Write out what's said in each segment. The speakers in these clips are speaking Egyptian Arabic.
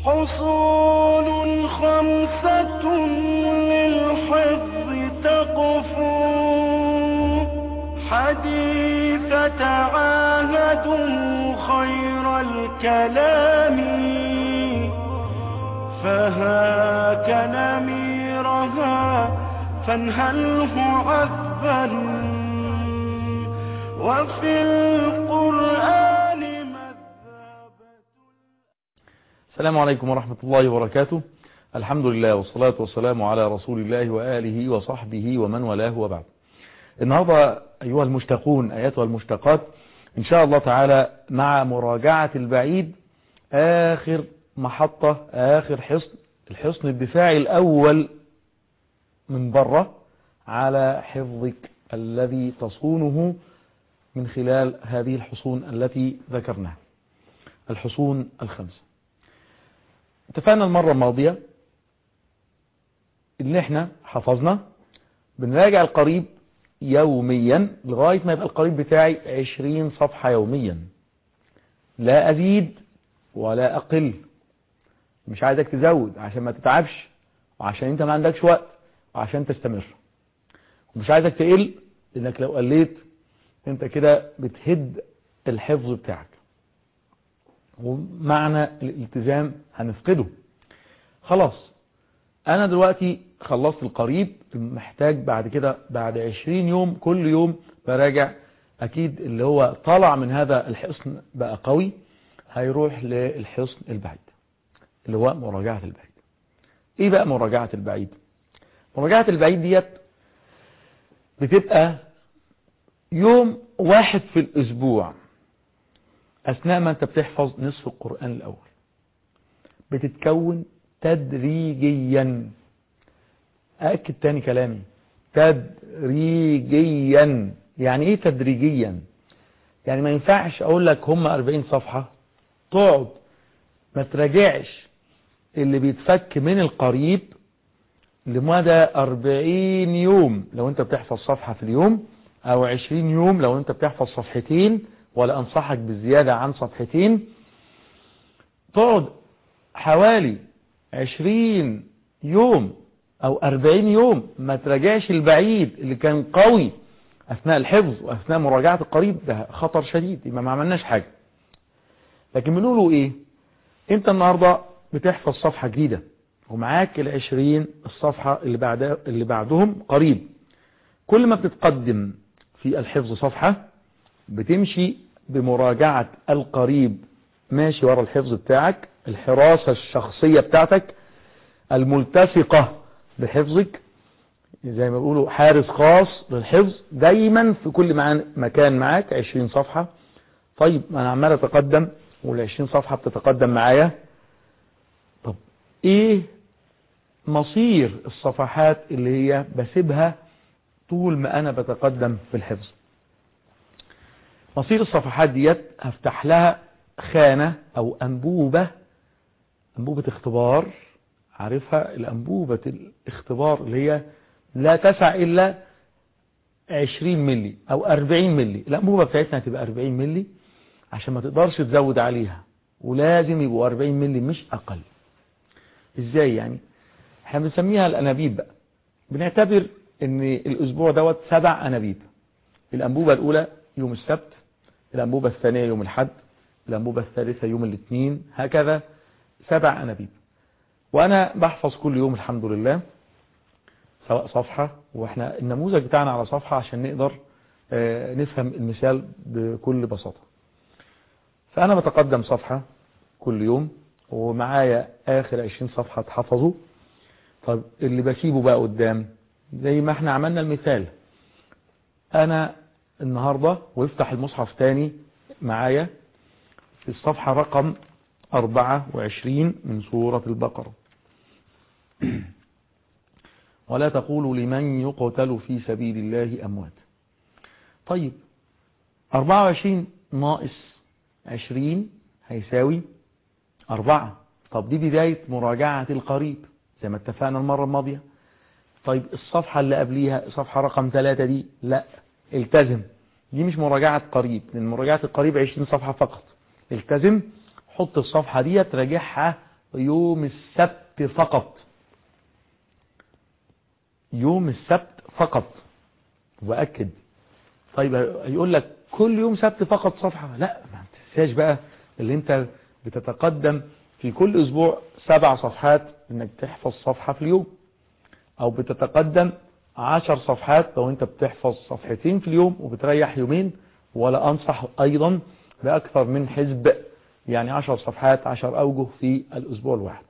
حصول خمسة للحفظ تقفو حديث تعاهدوا خير الكلام فهاك نميرها فانهله عذبا وفي القرآن مذابة السلام عليكم ورحمة الله وبركاته الحمد لله والصلاة والسلام على رسول الله وآله وصحبه ومن والاه وبعد النهاردة أيها المشتقون أياتها المشتقات إن شاء الله تعالى مع مراجعة البعيد آخر محطة آخر حصن الحصن الدفاعي الأول من بره على حفظك الذي تصونه من خلال هذه الحصون التي ذكرناها الحصون الخمسة اتفقنا المرة الماضية ان احنا حفظنا بنراجع القريب يوميا لغاية ما يبقى القريب بتاعي عشرين صفحة يوميا لا أزيد ولا أقل مش عايزك تزود عشان ما تتعبش وعشان انت ما عندكش وقت وعشان تستمر ومش عايزك تقل لانك لو قليت انت كده بتهد الحفظ بتاعك ومعنى الالتزام هنفقده خلاص انا دلوقتي خلصت القريب محتاج بعد كده بعد عشرين يوم كل يوم براجع اكيد اللي هو طلع من هذا الحصن بقى قوي هيروح للحصن البعيد اللي هو مراجعة البعيد ايه بقى مراجعة البعيد مراجعة البعيد ديت بتبقى يوم واحد في الاسبوع اثناء ما انت بتحفظ نصف القرآن الاول بتتكون تدريجيا اكد تاني كلامي تدريجيا يعني ايه تدريجيا يعني ما ينفعش اقول لك هم 40 صفحة تقعد ما تراجعش اللي بيتفك من القريب لمدى 40 يوم لو انت بتحفظ صفحة في اليوم او 20 يوم لو انت بتحفظ صفحتين ولا انصحك بالزيادة عن صفحتين تقعد حوالي 20 يوم او 40 يوم ما تراجعش البعيد اللي كان قوي اثناء الحفظ واثناء مراجعة القريب ده خطر شديد يبقى ما عملناش حاجة لكن بنقوله ايه انت النهاردة بتحفظ صفحة جديدة ومعاك العشرين الصفحة اللي, بعد اللي بعدهم قريب كل ما بتتقدم في الحفظ صفحة بتمشي بمراجعة القريب ماشي ورا الحفظ بتاعك الحراسة الشخصية بتاعتك الملتفقة بحفظك زي ما بيقولوا حارس خاص للحفظ دايما في كل مكان معاك 20 صفحة طيب انا عمال اتقدم وال20 صفحة بتتقدم معايا طب ايه مصير الصفحات اللي هي بسيبها طول ما انا بتقدم في الحفظ مصير الصفحات ديت هفتح لها خانة او انبوبة انبوبة اختبار عارفها الانبوبة الاختبار اللي هي لا تسع الا 20 ملي او 40 ملي الانبوبة بتاعتنا هتبقى 40 ملي عشان ما تقدرش تزود عليها ولازم يبقوا 40 ملي مش اقل ازاي يعني احنا بنسميها الانابيب بقى بنعتبر ان الاسبوع دوت سبع انابيب الانبوبة الاولى يوم السبت الانبوبة الثانية يوم الحد الانبوبة الثالثة يوم الاثنين هكذا سبع انابيب وانا بحفظ كل يوم الحمد لله سواء صفحة واحنا النموذج بتاعنا على صفحة عشان نقدر اه نفهم المثال بكل بساطة فانا بتقدم صفحة كل يوم ومعايا اخر 20 صفحة اتحفظوا طب اللي بسيبه بقى قدام زي ما احنا عملنا المثال انا النهاردة وافتح المصحف تاني معايا في الصفحة رقم 24 من سورة البقرة ولا تقولوا لمن يقتل في سبيل الله أموات طيب 24 ناقص 20 هيساوي 4 طب دي بداية مراجعة القريب زي ما اتفقنا المرة الماضية طيب الصفحة اللي قبليها صفحة رقم 3 دي لا التزم دي مش مراجعة قريب لان مراجعة القريب 20 صفحة فقط التزم حط الصفحة دي تراجعها يوم السبت فقط يوم السبت فقط وأكد طيب يقول لك كل يوم سبت فقط صفحة لا ما تنساش بقى اللي انت بتتقدم في كل اسبوع سبع صفحات انك تحفظ صفحة في اليوم او بتتقدم عشر صفحات لو انت بتحفظ صفحتين في اليوم وبتريح يومين ولا انصح ايضا باكثر من حزب يعني عشر صفحات عشر اوجه في الاسبوع الواحد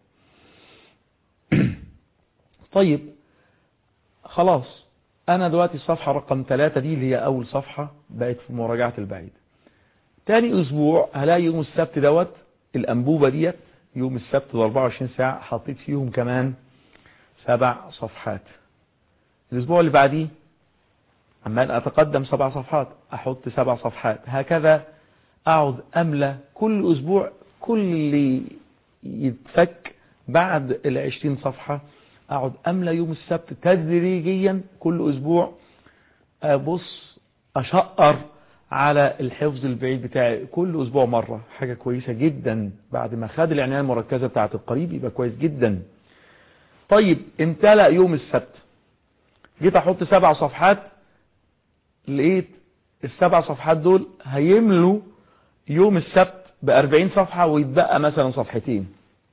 طيب خلاص انا دلوقتي الصفحة رقم ثلاثة دي اللي هي اول صفحة بقت في مراجعة البعيد تاني اسبوع هلاقي يوم السبت دوت الانبوبة ديت يوم السبت ال 24 ساعة حطيت فيهم كمان سبع صفحات الاسبوع اللي بعديه عمال اتقدم سبع صفحات احط سبع صفحات هكذا اقعد املى كل اسبوع كل اللي يتفك بعد ال 20 صفحة اقعد املى يوم السبت تدريجيا كل اسبوع ابص اشقر على الحفظ البعيد بتاعي كل اسبوع مرة حاجة كويسة جدا بعد ما خد العناية المركزة بتاعة القريب يبقى كويس جدا طيب امتلأ يوم السبت جيت احط سبع صفحات لقيت السبع صفحات دول هيملوا يوم السبت بأربعين صفحة ويتبقى مثلا صفحتين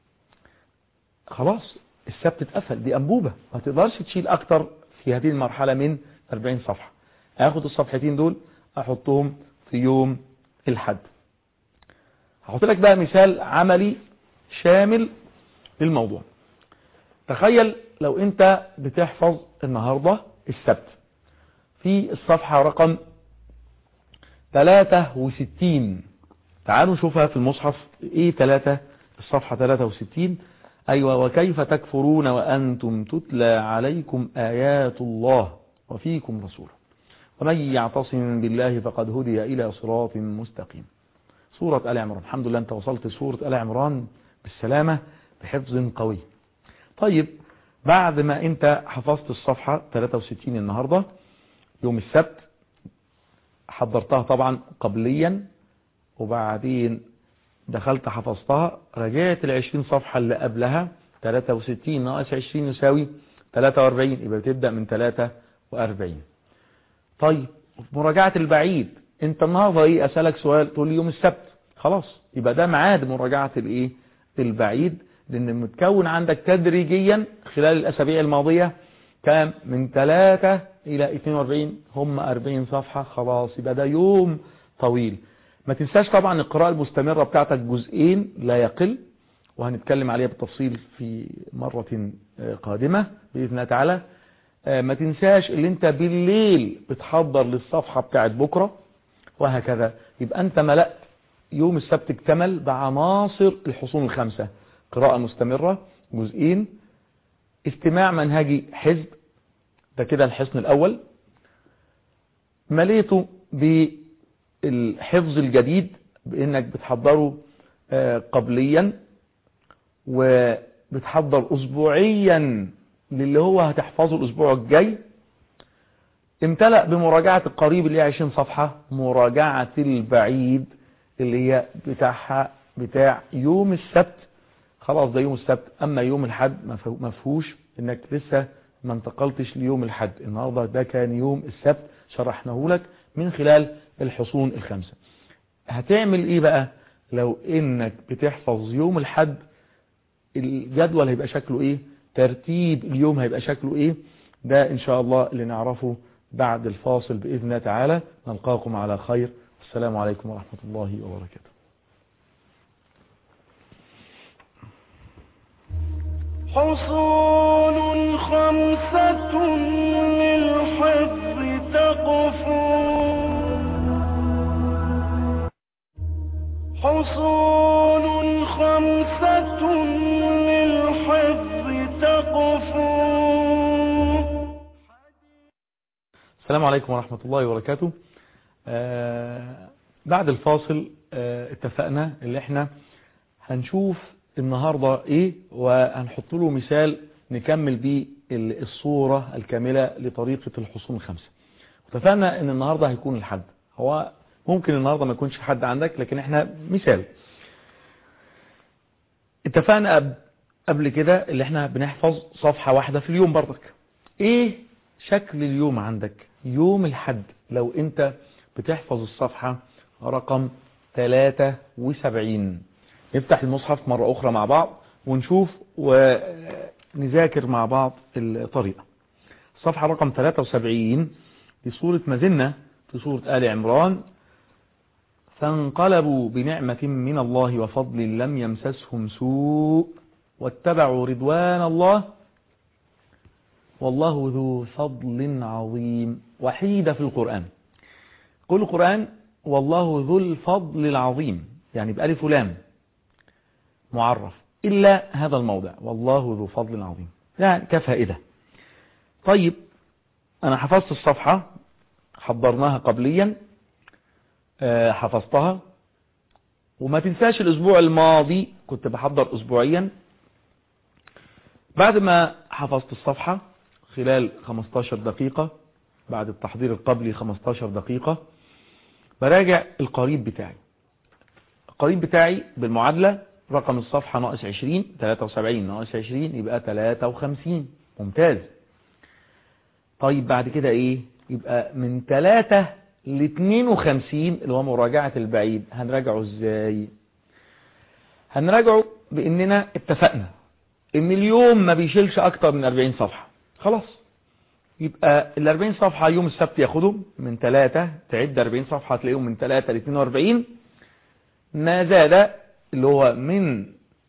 خلاص السبت اتقفل دي انبوبة ما تقدرش تشيل اكتر في هذه المرحلة من 40 صفحة اخد الصفحتين دول احطهم في يوم الحد هحط لك بقى مثال عملي شامل للموضوع تخيل لو انت بتحفظ النهاردة السبت في الصفحة رقم 63 تعالوا نشوفها في المصحف ايه 3 الصفحة 63 ايوه وكيف تكفرون وانتم تتلى عليكم ايات الله وفيكم رسوله ومن يعتصم بالله فقد هدي الى صراط مستقيم سورة آل عمران الحمد لله انت وصلت سورة آل عمران بالسلامة بحفظ قوي طيب بعد ما انت حفظت الصفحة 63 النهاردة يوم السبت حضرتها طبعا قبليا وبعدين دخلت حفظتها رجعت العشرين صفحة اللي قبلها 63 ناقص 20 يساوي 43 يبقى بتبدأ من 43 طيب مراجعة البعيد انت النهاردة ايه اسألك سؤال تقول لي يوم السبت خلاص يبقى ده ميعاد مراجعة الايه البعيد لان متكون عندك تدريجيا خلال الاسابيع الماضية كام من 3 الى 42 هم 40 صفحة خلاص يبقى ده يوم طويل ما تنساش طبعا القراءة المستمرة بتاعتك جزئين لا يقل وهنتكلم عليها بالتفصيل في مرة قادمة بإذن الله تعالى ما تنساش اللي انت بالليل بتحضر للصفحة بتاعت بكرة وهكذا يبقى انت ملأت يوم السبت اكتمل بعناصر الحصون الخمسة قراءة مستمرة جزئين استماع منهجي حزب ده كده الحصن الاول مليته بالحفظ الجديد بانك بتحضره قبليا وبتحضر اسبوعيا للي هو هتحفظه الاسبوع الجاي امتلأ بمراجعة القريب اللي هي 20 صفحة مراجعة البعيد اللي هي بتاعها بتاع يوم السبت خلاص ده يوم السبت اما يوم الحد ما فيهوش انك لسه ما انتقلتش ليوم الحد النهاردة ده كان يوم السبت شرحناه لك من خلال الحصون الخمسة هتعمل ايه بقى لو انك بتحفظ يوم الحد الجدول هيبقى شكله ايه ترتيب اليوم هيبقى شكله ايه ده ان شاء الله اللي نعرفه بعد الفاصل بإذن الله تعالى نلقاكم على خير والسلام عليكم ورحمة الله وبركاته حصول خمسة للحفظ تقفو حصول خمسة للحفظ تقفو السلام عليكم ورحمة الله وبركاته آه بعد الفاصل آه اتفقنا اللي احنا هنشوف النهاردة ايه وهنحط له مثال نكمل بيه الصورة الكاملة لطريقة الحصون الخمسة اتفقنا ان النهاردة هيكون الحد هو ممكن النهاردة ما يكونش حد عندك لكن احنا مثال اتفقنا قب- قبل كده اللي احنا بنحفظ صفحة واحدة في اليوم برضك ايه شكل اليوم عندك يوم الحد لو انت بتحفظ الصفحة رقم 73 نفتح المصحف مرة اخرى مع بعض ونشوف ونذاكر مع بعض الطريقة الصفحة رقم 73 في سورة مزنة في سورة آل عمران فانقلبوا بنعمة من الله وفضل لم يمسسهم سوء واتبعوا رضوان الله والله ذو فضل عظيم وحيدة في القرآن كل القرآن والله ذو الفضل العظيم يعني بألف لام معرف إلا هذا الموضع والله ذو فضل عظيم يعني كفائدة طيب أنا حفظت الصفحة حضرناها قبليا آه، حفظتها وما تنساش الأسبوع الماضي كنت بحضر أسبوعيا بعد ما حفظت الصفحة خلال 15 دقيقة بعد التحضير القبلي 15 دقيقة براجع القريب بتاعي القريب بتاعي بالمعادلة رقم الصفحة ناقص 20 73 ناقص 20 يبقى 53 ممتاز طيب بعد كده ايه يبقى من 3 ل 52 اللي هو مراجعة البعيد هنراجعه ازاي هنراجعه باننا اتفقنا ان اليوم ما بيشيلش اكتر من 40 صفحة خلاص يبقى ال 40 صفحة يوم السبت ياخدهم من 3 تعد 40 صفحة تلاقيهم من 3 ل 42 ما زاد اللي هو من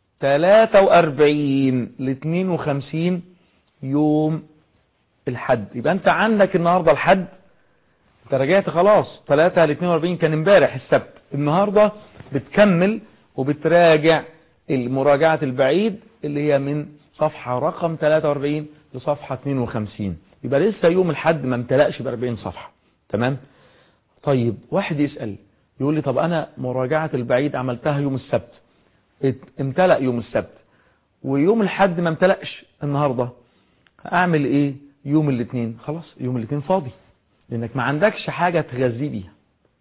43 ل 52 يوم الحد يبقى انت عندك النهاردة الحد انت رجعت خلاص 3 ل 42 كان امبارح السبت النهاردة بتكمل وبتراجع المراجعة البعيد اللي هي من صفحة رقم 43 لصفحة 52 يبقى لسه يوم الحد ما امتلأش ب 40 صفحة تمام طيب واحد يسأل يقول لي طب انا مراجعة البعيد عملتها يوم السبت ات- امتلأ يوم السبت ويوم الحد ما امتلأش النهاردة اعمل ايه يوم الاثنين خلاص يوم الاثنين فاضي لانك ما عندكش حاجة تغذي بيها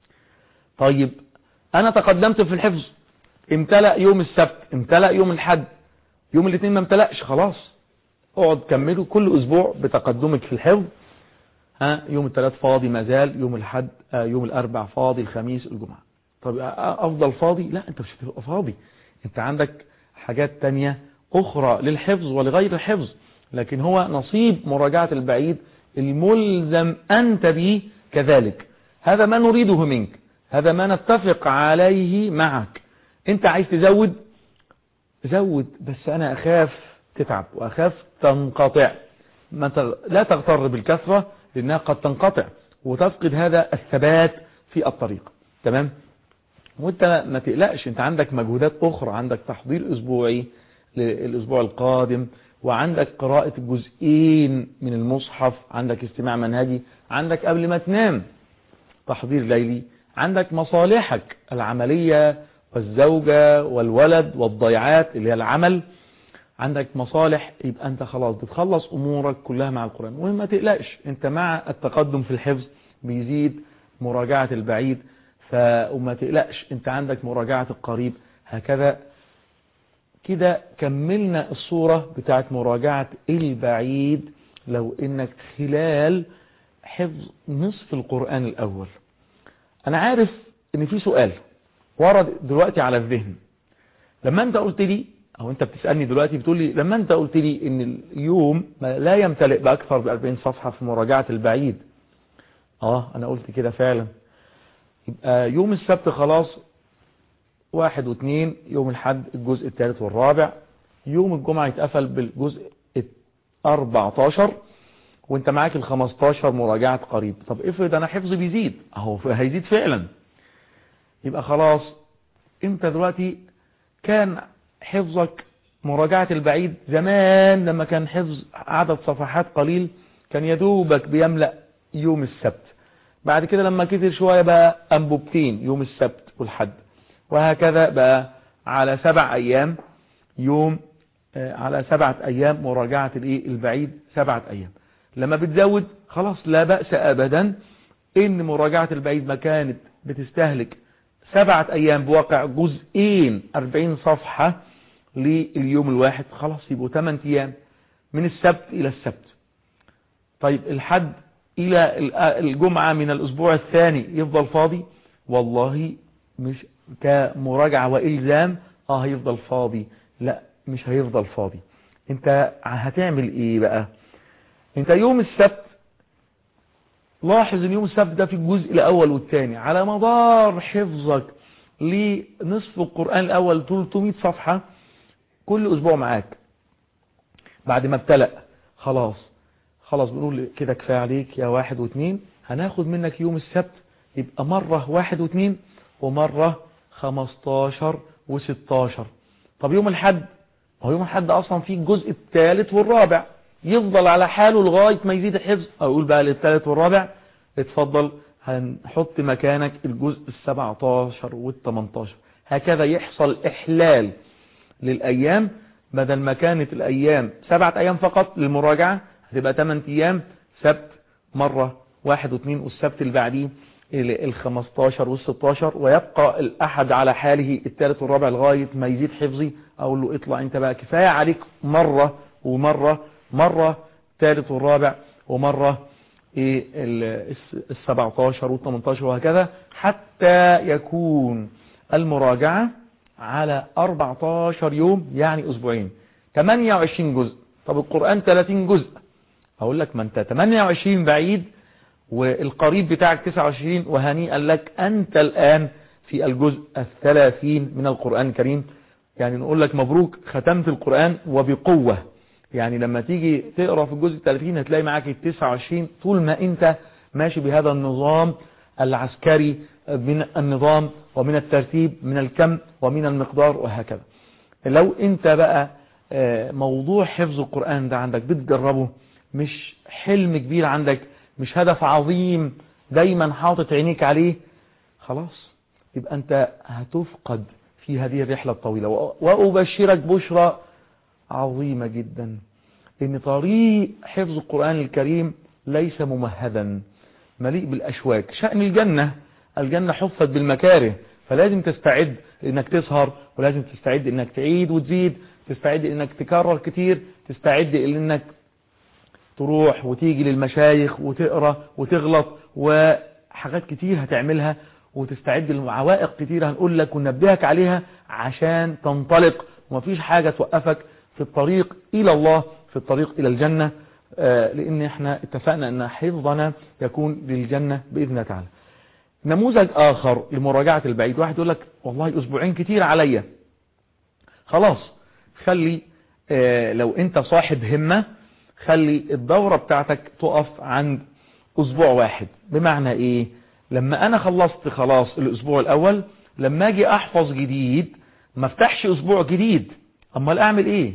طيب انا تقدمت في الحفظ امتلأ يوم السبت امتلأ يوم الحد يوم الاثنين ما امتلأش خلاص اقعد كمله كل اسبوع بتقدمك في الحفظ ها يوم الثلاث فاضي ما زال يوم الحد آه، يوم الاربع فاضي الخميس الجمعة طب آه، افضل فاضي لا انت مش هتبقى فاضي انت عندك حاجات تانية اخرى للحفظ ولغير الحفظ لكن هو نصيب مراجعة البعيد الملزم انت به كذلك هذا ما نريده منك هذا ما نتفق عليه معك انت عايز تزود زود بس انا اخاف تتعب واخاف تنقطع ما تغ... لا تغتر بالكثرة لانها قد تنقطع وتفقد هذا الثبات في الطريق تمام وانت ما تقلقش انت عندك مجهودات اخرى عندك تحضير اسبوعي للاسبوع القادم وعندك قراءة جزئين من المصحف عندك استماع منهجي عندك قبل ما تنام تحضير ليلي عندك مصالحك العملية والزوجة والولد والضيعات اللي هي العمل عندك مصالح يبقى انت خلاص بتخلص امورك كلها مع القرآن وما تقلقش انت مع التقدم في الحفظ بيزيد مراجعة البعيد ف... وما تقلقش انت عندك مراجعة القريب هكذا كده كملنا الصورة بتاعت مراجعة البعيد لو انك خلال حفظ نصف القرآن الاول انا عارف ان في سؤال ورد دلوقتي على الذهن لما انت قلت لي او انت بتسألني دلوقتي بتقول لي لما انت قلت لي ان اليوم ما لا يمتلئ باكثر ب 40 صفحة في مراجعة البعيد اه انا قلت كده فعلا يبقى يوم السبت خلاص واحد واثنين يوم الحد الجزء الثالث والرابع يوم الجمعة يتقفل بالجزء 14 وانت معاك ال 15 مراجعة قريب طب افرض انا حفظي بيزيد اهو هيزيد فعلا يبقى خلاص انت دلوقتي كان حفظك مراجعة البعيد زمان لما كان حفظ عدد صفحات قليل كان يدوبك بيملأ يوم السبت بعد كده لما كتر شوية بقى أنبوبتين يوم السبت والحد وهكذا بقى على سبع أيام يوم آه، على سبعة أيام مراجعة الإيه البعيد سبعة أيام لما بتزود خلاص لا بأس أبدا إن مراجعة البعيد ما كانت بتستهلك سبعة أيام بواقع جزئين أربعين صفحة لليوم الواحد خلاص يبقوا 8 ايام من السبت الى السبت طيب الحد الى الجمعة من الاسبوع الثاني يفضل فاضي والله مش كمراجعة والزام اه هيفضل فاضي لا مش هيفضل فاضي انت هتعمل ايه بقى انت يوم السبت لاحظ ان يوم السبت ده في الجزء الاول والثاني على مدار حفظك لنصف القرآن الاول 300 صفحة كل اسبوع معاك بعد ما ابتلأ خلاص خلاص بنقول كده كفاية عليك يا واحد واثنين هناخد منك يوم السبت يبقى مرة واحد واثنين ومرة خمستاشر وستاشر طب يوم الحد هو يوم الحد اصلا فيه الجزء الثالث والرابع يفضل على حاله لغاية ما يزيد الحفظ اقول بقى للثالث والرابع اتفضل هنحط مكانك الجزء السبعتاشر والتمنتاشر هكذا يحصل احلال للايام بدل ما كانت الايام سبعة ايام فقط للمراجعة هتبقى 8 ايام سبت مرة واحد واثنين والسبت اللي بعديه ال 15 وال 16 ويبقى الاحد على حاله الثالث والرابع لغاية ما يزيد حفظي اقول له اطلع انت بقى كفاية عليك مرة ومرة مرة ثالث والرابع ومرة ايه ال 17 وال 18 وهكذا حتى يكون المراجعة على 14 يوم يعني اسبوعين 28 جزء طب القرآن 30 جزء اقول لك ما انت 28 بعيد والقريب بتاعك 29 وهنيئا لك انت الان في الجزء الثلاثين من القرآن الكريم يعني نقول لك مبروك ختمت القرآن وبقوة يعني لما تيجي تقرأ في الجزء الثلاثين هتلاقي معاك ال 29 طول ما انت ماشي بهذا النظام العسكري من النظام ومن الترتيب من الكم ومن المقدار وهكذا لو انت بقى موضوع حفظ القرآن ده عندك بتجربه مش حلم كبير عندك مش هدف عظيم دايما حاطط عينيك عليه خلاص يبقى انت هتفقد في هذه الرحلة الطويلة وأبشرك بشرى عظيمة جدا ان طريق حفظ القرآن الكريم ليس ممهدا مليء بالأشواك شأن الجنة الجنة حفت بالمكاره فلازم تستعد انك تسهر ولازم تستعد انك تعيد وتزيد تستعد انك تكرر كتير تستعد انك تروح وتيجي للمشايخ وتقرأ وتغلط وحاجات كتير هتعملها وتستعد لعوائق كتير هنقول لك وننبهك عليها عشان تنطلق ومفيش حاجة توقفك في الطريق إلى الله في الطريق إلى الجنة لأن احنا اتفقنا أن حفظنا يكون للجنة بإذن الله تعالى نموذج آخر لمراجعة البعيد واحد يقول لك والله أسبوعين كتير عليا خلاص خلي اه لو انت صاحب همة خلي الدورة بتاعتك تقف عند أسبوع واحد بمعنى إيه لما أنا خلصت خلاص الأسبوع الأول لما أجي أحفظ جديد ما افتحش أسبوع جديد أما أعمل إيه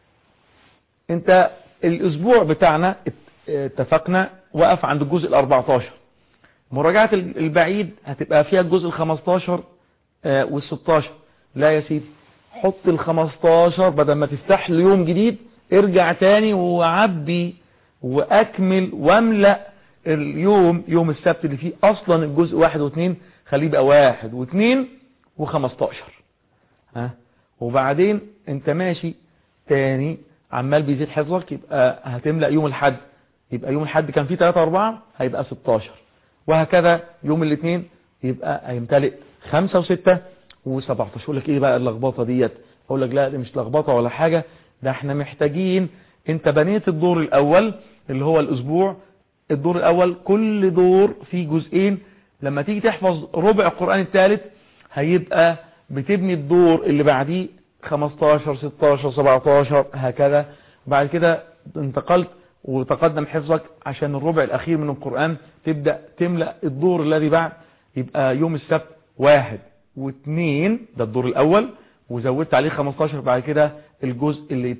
أنت الأسبوع بتاعنا اتفقنا وقف عند الجزء الأربعتاشر مراجعة البعيد هتبقى فيها الجزء الخمستاشر والستاشر لا يا سيدي حط الخمستاشر بدل ما تفتح ليوم جديد ارجع تاني وعبي واكمل واملأ اليوم يوم السبت اللي فيه اصلا الجزء واحد واثنين خليه بقى واحد واثنين وخمستاشر ها وبعدين انت ماشي تاني عمال بيزيد حفظك يبقى هتملأ يوم الحد يبقى يوم الحد كان فيه 3 4 هيبقى 16 وهكذا يوم الاثنين يبقى هيمتلئ 5 و6 و17 اقول لك ايه بقى اللخبطه ديت اقول لك لا دي مش لخبطه ولا حاجه ده احنا محتاجين انت بنيت الدور الاول اللي هو الاسبوع الدور الاول كل دور فيه جزئين لما تيجي تحفظ ربع القرآن الثالث هيبقى بتبني الدور اللي بعديه 15 16 17 هكذا بعد كده انتقلت وتقدم حفظك عشان الربع الاخير من القرآن تبدأ تملأ الدور الذي بعد يبقى يوم السبت واحد واثنين ده الدور الاول وزودت عليه 15 بعد كده الجزء اللي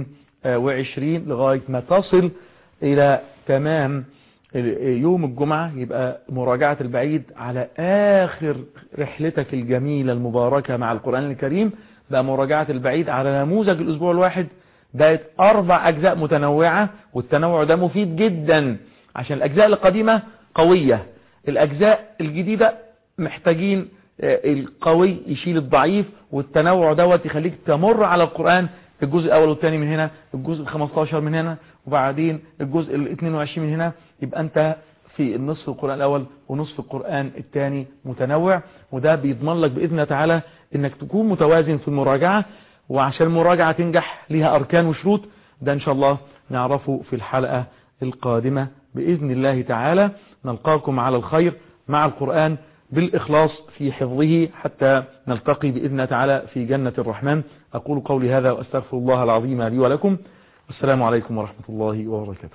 22 لغاية ما تصل الى تمام يوم الجمعة يبقى مراجعة البعيد على اخر رحلتك الجميلة المباركة مع القرآن الكريم بقى مراجعة البعيد على نموذج الاسبوع الواحد بقت اربع اجزاء متنوعة والتنوع ده مفيد جدا عشان الاجزاء القديمة قوية الاجزاء الجديدة محتاجين القوي يشيل الضعيف والتنوع دوت يخليك تمر على القرآن الجزء الاول والثاني من هنا الجزء ال15 من هنا وبعدين الجزء ال22 من هنا يبقى انت في النصف القرآن الاول ونصف القرآن الثاني متنوع وده بيضمن لك باذن الله تعالى انك تكون متوازن في المراجعة وعشان المراجعة تنجح ليها اركان وشروط ده ان شاء الله نعرفه في الحلقة القادمة باذن الله تعالى نلقاكم على الخير مع القرآن بالإخلاص في حفظه حتى نلتقي بإذن الله تعالى في جنة الرحمن أقول قولي هذا وأستغفر الله العظيم لي ولكم والسلام عليكم ورحمة الله وبركاته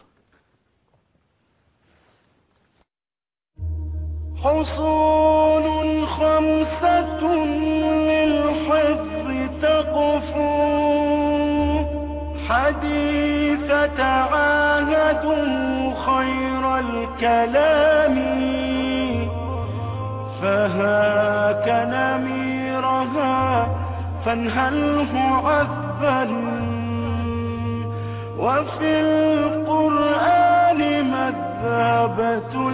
حصول خمسة للحفظ تقفو حديث تعاهدوا خير الكلام فهاك نميرها فانهله عذبا وفي القرآن مذهبة